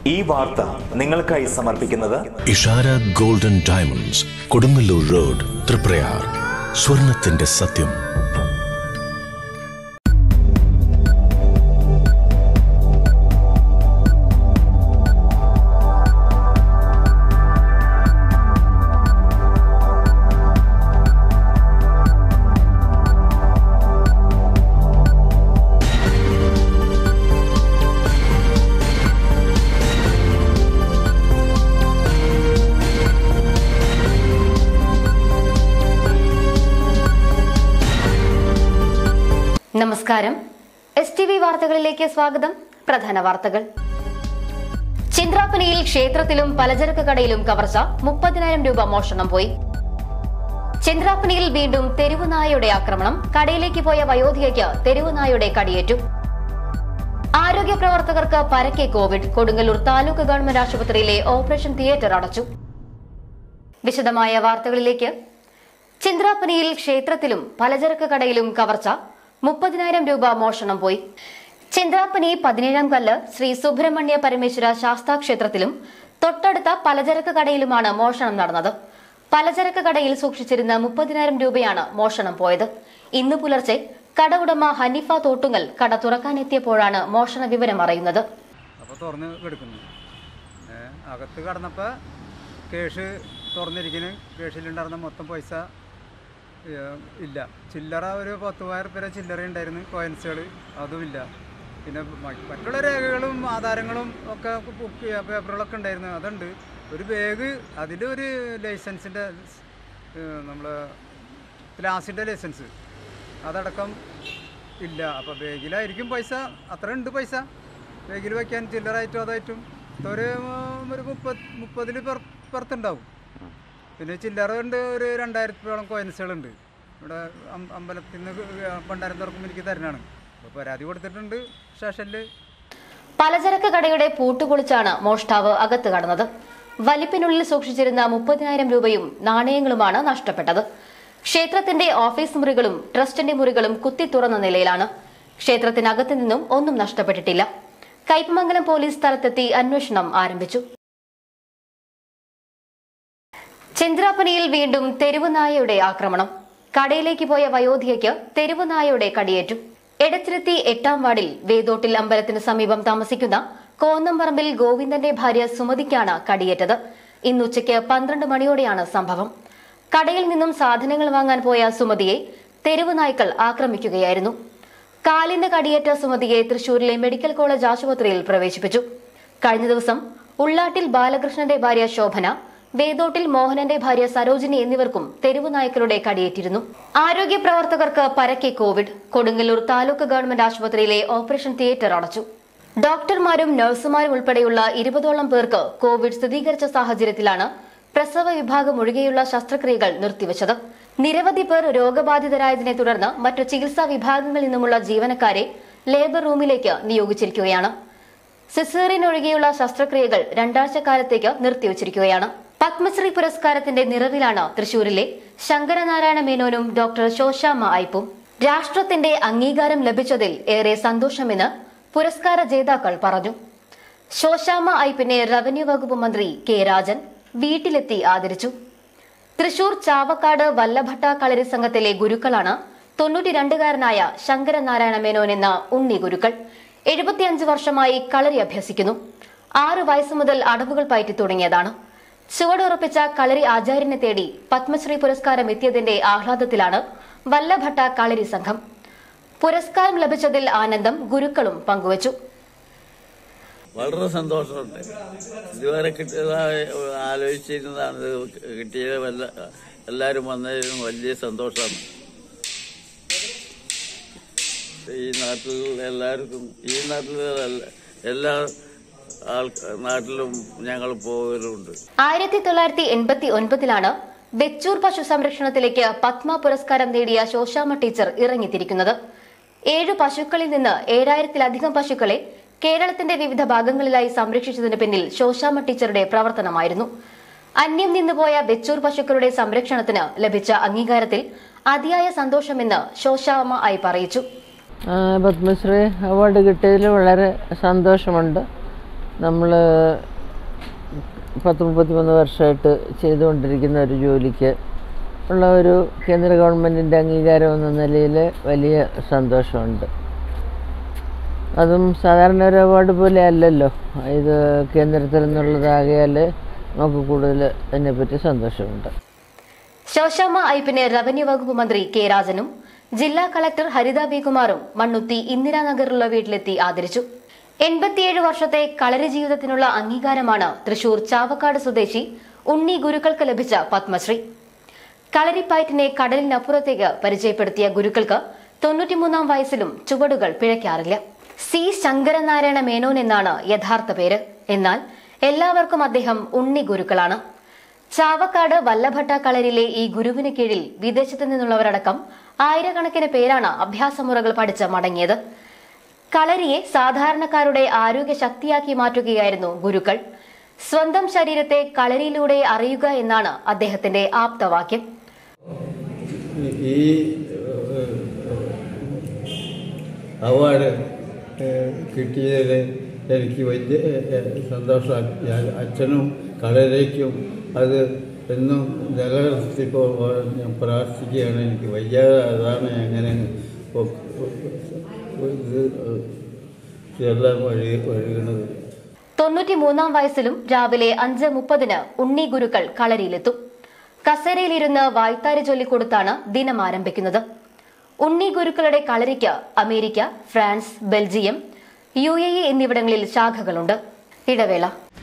ഈ വാർത്ത നിങ്ങൾക്കായി സമർപ്പിക്കുന്നത് Ishara golden diamonds Kodungallur road Thriprayar സ്വർണത്തിന്റെ സത്യം നമസ്കാരം എസ് ടി വി വാർത്തകളിലേക്ക് സ്വാഗതം പ്രധാന വാർത്തകൾ ചിന്ത്രാപ്പനിയിൽ ക്ഷേത്രത്തിലും പലചരക്ക് കടയിലും കവർച്ച മുപ്പതിനായിരം രൂപ മോഷണം പോയി ചിന്ത്രാപ്പനിയിൽ വീണ്ടും തെരുവുനായയുടെ ആക്രമണം കടയിലേക്ക് പോയ വയോധികയ്ക്ക് തെരുവുനായയുടെ കടിയേറ്റു ആരോഗ്യ പ്രവർത്തകർക്ക് പരക്കെ കോവിഡ് കൊടുങ്ങല്ലൂർ താലൂക്ക് ഗവൺമെന്റ് ആശുപത്രിയിലെ ഓപ്പറേഷൻ തിയേറ്റർ അടച്ചു വിശദമായ വാർത്തകളിലേക്ക് ചിന്ത്രാപ്പനിയിൽ ക്ഷേത്രത്തിലും പലചരക്ക് കടയിലും കവർച്ച മുപ്പതിനായിരം രൂപ മോഷണം പോയി ചിന്ത്രാപ്പനി പതിനേഴാം കല്ല് ശ്രീ സുബ്രഹ്മണ്യ പരമേശ്വര ശാസ്താ ക്ഷേത്രത്തിലും തൊട്ടടുത്ത പലചരക്ക് കടയിലുമാണ് മോഷണം നടന്നത് പലചരക്ക് കടയിൽ സൂക്ഷിച്ചിരുന്ന മുപ്പതിനായിരം രൂപയാണ് മോഷണം പോയത് ഇന്ന് പുലർച്ചെ കട ഉടമ ഹനീഫ തോട്ടുങ്ങൽ കട തുറക്കാനെത്തിയപ്പോഴാണ് മോഷണ വിവരം അറിയുന്നത് അപ്പോൾ തുറന്ന് കിടക്കുന്നു ഏ, അകത്ത് കടന്നപ്പോൾ കേഷ് തുറന്നിരിക്കുന്നു കേഷിലുണ്ടായിരുന്ന മൊത്തം പൈസ ഏ, ഇല്ല ചില്ലറ ഒരു പത്ത് മൂവായിരം രൂപ ചില്ലറ ഉണ്ടായിരുന്നു കോയിൻസുകൾ അതുമില്ല പിന്നെ മ- മറ്റുള്ള രേഖകളും ആധാരങ്ങളും ഒക്കെ ബുക്ക് പേപ്പറുകളൊക്കെ ഉണ്ടായിരുന്നു അതുണ്ട് ഒരു ബാഗ് അതിലൊരു ലൈസൻസിൻ്റെ നമ്മൾ ക്ലാസിൻ്റെ ലൈസൻസ് അതടക്കം ഇല്ല അപ്പോൾ ബാഗിലായിരിക്കും പൈസ അത്ര ഉണ്ട് പൈസ ബാഗിൽ വയ്ക്കാൻ ചില്ലറായിട്ടും അതായിട്ടും ഒരു ഉം, ഒരു മുപ്പത് മുപ്പതിൽ പുറത്തുണ്ടാവും പിന്നെ ചില്ലറ ഉണ്ട് ഒരു രണ്ടായിരത്തോളം കോയിൻസുകളുണ്ട് ഇവിടെ അം- അമ്പലത്തിൽ നിന്ന് പണ്ടാരം തുറക്കുമ്പോൾ എനിക്ക് തരണതാണ് അപ്പോൾ പരാതി കൊടുത്തിട്ടുണ്ട് സ്റ്റേഷനിൽ പലചരക്ക് കടയുടെ പൂട്ടുപൊളിച്ചാണ് മോഷ്ടാവ് അകത്ത് കടന്നത് വലിപ്പിനുള്ളിൽ സൂക്ഷിച്ചിരുന്ന മുപ്പതിനായിരം രൂപയും നാണയങ്ങളുമാണ് നഷ്ടപ്പെട്ടത് ക്ഷേത്രത്തിന്റെ ഓഫീസ് മുറികളും ട്രസ്റ്റിന്റെ മുറികളും കുത്തി തുറന്ന നിലയിലാണ് ക്ഷേത്രത്തിനകത്ത് നിന്നും ഒന്നും നഷ്ടപ്പെട്ടിട്ടില്ല കയ്പമംഗലം പോലീസ് സ്ഥലത്തെത്തി അന്വേഷണം ആരംഭിച്ചു ചന്ദ്രാപ്പനിയിൽ വീണ്ടും തെരുവുനായയുടെ ആക്രമണം കടയിലേക്ക് പോയ വയോധികയ്ക്ക് തെരുവുനായയുടെ കടിയേറ്റു എടത്തിരുത്തി എട്ടാം വാർഡിൽ വേദോട്ടിൽ അമ്പലത്തിന് സമീപം താമസിക്കുന്ന കോന്നംപറമ്പിൽ ഗോവിന്ദന്റെ ഭാര്യ സുമതിക്കാണ് കടിയേറ്റത് ഇന്നുച്ചയ്ക്ക് പന്ത്രണ്ട് മണിയോടെയാണ് സംഭവം കടയിൽ നിന്നും സാധനങ്ങൾ വാങ്ങാൻ പോയ സുമതിയെ തെരുവ് നായ്ക്കൾ ആക്രമിക്കുകയായിരുന്നു കാലിന് കടിയേറ്റ സുമതിയെ തൃശൂരിലെ മെഡിക്കൽ കോളേജ് ആശുപത്രിയിൽ പ്രവേശിപ്പിച്ചു കഴിഞ്ഞ ദിവസം ഉള്ളാട്ടിൽ ബാലകൃഷ്ണന്റെ ഭാര്യ ശോഭന വേദോട്ടിൽ മോഹനന്റെ ഭാര്യ സരോജിനി എന്നിവർക്കും തെരുവ് നായ്ക്കളുടെ കടിയേറ്റിരുന്നു ആരോഗ്യ പ്രവർത്തകർക്ക് പരക്കെ കോവിഡ് കൊടുങ്ങല്ലൂർ താലൂക്ക് ഗവൺമെന്റ് ആശുപത്രിയിലെ ഓപ്പറേഷൻ തിയേറ്റർ അടച്ചു ഡോക്ടർമാരും നഴ്സുമാരും ഉൾപ്പെടെയുള്ള ഇരുപതോളം പേർക്ക് കോവിഡ് സ്ഥിരീകരിച്ച സാഹചര്യത്തിലാണ് പ്രസവ വിഭാഗം ഒഴികെയുള്ള ശസ്ത്രക്രിയകൾ നിർത്തിവച്ചത് നിരവധി പേർ രോഗബാധിതരായതിനെ തുടർന്ന് മറ്റു ചികിത്സാ വിഭാഗങ്ങളിൽ നിന്നുമുള്ള ജീവനക്കാരെ ലേബർ റൂമിലേക്ക് നിയോഗിച്ചിരിക്കുകയാണ് സിസേറിയൻ ഒഴികെയുള്ള ശസ്ത്രക്രിയകൾ രണ്ടാഴ്ച കാലത്തേക്ക് നിർത്തിവച്ചിരിക്കുകയാണ് പത്മശ്രീ പുരസ്കാരത്തിന്റെ നിറവിലാണ് തൃശൂരിലെ ശങ്കരനാരായണ മേനോനും ഡോക്ടർ ശോശാമ്മ ഐപ്പും രാഷ്ട്രത്തിന്റെ അംഗീകാരം ലഭിച്ചതിൽ ഏറെ സന്തോഷമെന്ന് പുരസ്കാര ജേതാക്കൾ പറഞ്ഞു ശോശാമ്മ ഐപ്പിനെ റവന്യൂ വകുപ്പ് മന്ത്രി കെ രാജൻ വീട്ടിലെത്തി ആദരിച്ചു തൃശൂർ ചാവക്കാട് വല്ലഭട്ട കളരി സംഘത്തിലെ ഗുരുക്കളാണ് തൊണ്ണൂറ്റിരണ്ടുകാരനായ ശങ്കരനാരായണ മേനോൻ എന്ന ഉണ്ണി ഗുരുക്കൾ എഴുപത്തിയഞ്ച് വർഷമായി കളരി അഭ്യസിക്കുന്നു ആറ് വയസ്സ് മുതൽ അടവുകൾ പയറ്റി തുടങ്ങിയതാണ് ചുവടുറപ്പിച്ച കളരി ആചാര്യനെ തേടി പത്മശ്രീ പുരസ്കാരം എത്തിയതിന്റെ ആഹ്ലാദത്തിലാണ് വല്ലഭട്ട കളരി സംഘം പുരസ്കാരം ലഭിച്ചതിൽ ആനന്ദം ഗുരുക്കളും പങ്കുവച്ചു വളരെ സന്തോഷമുണ്ട് ഇതുവരെ കിട്ടിയതായ ആലോചിച്ചിരുന്നതാണ് ഇത് കിട്ടിയത് വല്ല എല്ലാവരും വന്നതിലും വലിയ സന്തോഷമാണ് ഈ നാട്ടിൽ എല്ലാവർക്കും ഈ നാട്ടിൽ എല്ലാ ആൾ നാട്ടിലും ഞങ്ങൾ പോകലുണ്ട് ആയിരത്തി തൊള്ളായിരത്തി എൺപത്തി ഒൻപതിലാണ് വെച്ചൂർ പശു സംരക്ഷണത്തിലേക്ക് പത്മ പുരസ്കാരം നേടിയ ശോശാമ്മ ടീച്ചർ ഇറങ്ങിത്തിരിക്കുന്നത് ഏഴു പശുക്കളിൽ നിന്ന് ഏഴായിരത്തിലധികം പശുക്കളെ കേരളത്തിന്റെ വിവിധ ഭാഗങ്ങളിലായി സംരക്ഷിച്ചതിന് പിന്നിൽ ശോശാമ്മ ടീച്ചറുടെ പ്രവർത്തനമായിരുന്നു അന്യം നിന്നുപോയ വെച്ചൂർ പശുക്കളുടെ സംരക്ഷണത്തിന് ലഭിച്ച അംഗീകാരത്തിൽ അതിയായ സന്തോഷമെന്ന് ശോശാമ്മ ആയി പറയിച്ചു ആ, പത്മശ്രീ അവാർഡ് കിട്ടിയതിൽ വളരെ സന്തോഷമുണ്ട് നമ്മൾ പത്ത് മുപ്പത്തിമൂന്ന് വർഷമായിട്ട് ചെയ്തുകൊണ്ടിരിക്കുന്ന ഒരു ജോലിക്ക് ഉള്ള ഒരു കേന്ദ്ര ഗവൺമെൻറ്റിൻ്റെ അംഗീകാരം എന്ന നിലയിൽ വലിയ സന്തോഷമുണ്ട് അതും സാധാരണ ഒരു അവാർഡ് പോലെ അല്ലല്ലോ ഇത് കേന്ദ്രത്തിൽ നിന്നുള്ളതാകിയാൽ നമുക്ക് കൂടുതൽ അതിനെപ്പറ്റി സന്തോഷമുണ്ട് ശോശാമ ഐപ്പിനെ റവന്യൂ വകുപ്പ് മന്ത്രി കെ രാജനും ജില്ലാ കളക്ടർ ഹരിത ബി കുമാറും മണ്ണുത്തി ഇന്ദിരാനഗറിലുള്ള വീട്ടിലെത്തി ആദരിച്ചു എൺപത്തിയേഴ് വർഷത്തെ കളരി ജീവിതത്തിനുള്ള അംഗീകാരമാണ് തൃശൂർ ചാവക്കാട് സ്വദേശി ഉണ്ണി ഗുരുക്കൾക്ക് ലഭിച്ച പത്മശ്രീ കളരിപ്പയറ്റിനെ കടലിനപ്പുറത്തേക്ക് പരിചയപ്പെടുത്തിയ ഗുരുക്കൾക്ക് തൊണ്ണൂറ്റിമൂന്നാം വയസ്സിലും ചുവടുകൾ പിഴയ്ക്കാറില്ല സി ശങ്കരനാരായണ മേനോൻ എന്നാണ് യഥാർത്ഥ പേര് എന്നാൽ എല്ലാവർക്കും അദ്ദേഹം ഉണ്ണി ഗുരുക്കളാണ് ചാവക്കാട് വല്ലഭട്ട കളരിയിലെ ഈ ഗുരുവിന് കീഴിൽ വിദേശത്തു നിന്നുള്ളവരടക്കം ആയിരക്കണക്കിന് പേരാണ് അഭ്യാസമുറകൾ പഠിച്ച് മടങ്ങിയത് കളരിയെ സാധാരണക്കാരുടെ ആരോഗ്യ ശക്തിയാക്കി മാറ്റുകയായിരുന്നു ഗുരുക്കൾ സ്വന്തം ശരീരത്തെ കളരിയിലൂടെ അറിയുക എന്നാണ് അദ്ദേഹത്തിന്റെ ആപ്തവാക്യം ഈ അവാർഡ് കിട്ടിയതിൽ എനിക്ക് വലിയ സന്തോഷമാണ് ഞാൻ അച്ഛനും കളരയ്ക്കും അത് എന്നും നിലനിർത്തിപ്പോൾ ഞാൻ പ്രാർത്ഥിക്കുകയാണ് എനിക്ക് വയ്യാതെ അതാണ് അങ്ങനെ ഇത് എല്ലാം വഴി വഴുകണത് തൊണ്ണൂറ്റിമൂന്നാം വയസ്സിലും രാവിലെ അഞ്ച് മുപ്പതിന് ഉണ്ണി ഗുരുക്കൾ കളരിയിലെത്തും കസേരയിലിരുന്ന് വായ്ത്താരി ചൊല്ലിക്കൊടുത്താണ് ദിനം ആരംഭിക്കുന്നത് ഉണ്ണി ഗുരുക്കളുടെ കളരിക്ക് America France Belgium U A E എന്നിവിടങ്ങളിൽ ശാഖകളുണ്ട് ഇടവേള